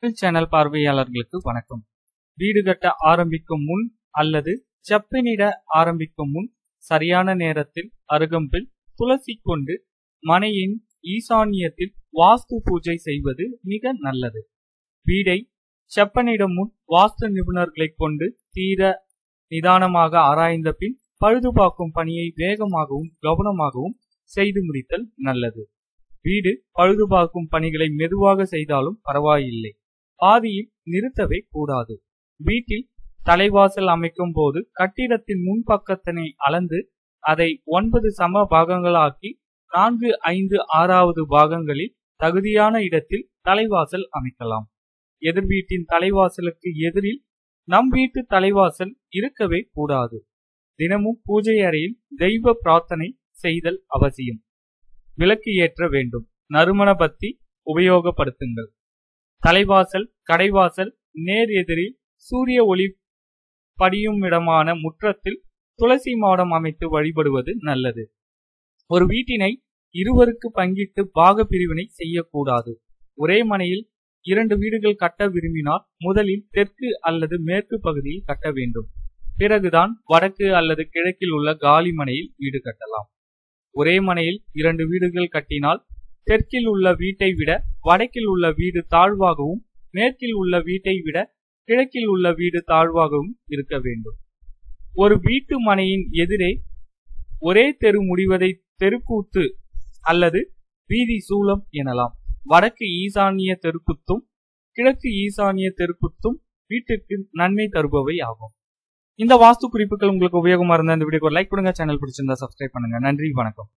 channel பார்வையாளர்களுக்கு வணக்கம் வீடு கட்ட ஆரம்பிக்கும் முன் அல்லது செப்பனிட ஆரம்பிக்கும் முன் சரியான நேரத்தில் அருகம்பில் துளசி கொண்டு மனையின் ஈசான்யத்தில் வாஸ்து பூஜை செய்வது மிக நல்லது வீடை செப்பனிடும் முன் வாஸ்து நிபுணர்களை கொண்டு தீர நிதானமாக ஆராய்ந்த பின் பழுதுபார்க்கும் பணியை வேகமாகவும் கவனமாகவும் செய்து முடித்தல் நல்லது வீடு பழுதுபார்க்கும் பணிகளை மெதுவாக செய்தாலும் பரவாயில்லை பாதியில் நிறுத்தவே கூடாது வீட்டில் தலைவாசல் அமைக்கும் போது கட்டிடத்தின் முன்பக்கத்தினை அளந்து அதை ஒன்பது சம பாகங்களாக்கி நான்கு ஐந்து ஆறாவது பாகங்களில் தகுதியான இடத்தில் தலைவாசல் அமைக்கலாம் எதிர் வீட்டின் தலைவாசலுக்கு எதிரில் நம் வீட்டு தலைவாசல் இருக்கவே கூடாது தினமும் பூஜை அறையில் தெய்வ பிரார்த்தனை செய்தல் அவசியம் விளக்கு ஏற்ற வேண்டும் நறுமண பத்தி உபயோகப்படுத்துங்கள் தலைவாசல் கடைவாசல் நேர் எதிரில் சூரிய ஒளி படியும் இடமான முற்றத்தில் துளசி மாடம் அமைத்து வழிபடுவது நல்லது ஒரு வீட்டினை இருவருக்கு பங்கிட்டு பாக பிரிவினை செய்யக்கூடாது ஒரே மனையில் இரண்டு வீடுகள் கட்ட விரும்பினால் முதலில் தெற்கு அல்லது மேற்கு பகுதியில் கட்ட வேண்டும் பிறகுதான் வடக்கு அல்லது கிழக்கில் உள்ள காலி மனையில் வீடு கட்டலாம் ஒரே மனையில் இரண்டு வீடுகள் கட்டினால் தெற்கில் உள்ள வீட்டை விட வடக்கில் உள்ள வீடு தாழ்வாகவும் மேற்கில் உள்ள வீட்டை விட கிழக்கில் உள்ள வீடு தாழ்வாகவும் இருக்க வேண்டும் ஒரு வீட்டு மனையின் எதிரே ஒரே தெரு முடிவதை தெருக்கூத்து அல்லது வீதி சூலம் எனலாம் வடக்கு ஈசானிய தெருக்குத்தும் கிழக்கு ஈசானிய தெருக்குத்தும் வீட்டிற்கு நன்மை தருபவை ஆகும் இந்த வாஸ்து குறிப்புகள் உங்களுக்கு உபயோகமா இருந்தா இந்த வீடியோக்கு லைக் கொடுங்க சேனல் பிடிச்சிருந்தா சப்ஸ்கிரைப் பண்ணுங்க நன்றி வணக்கம்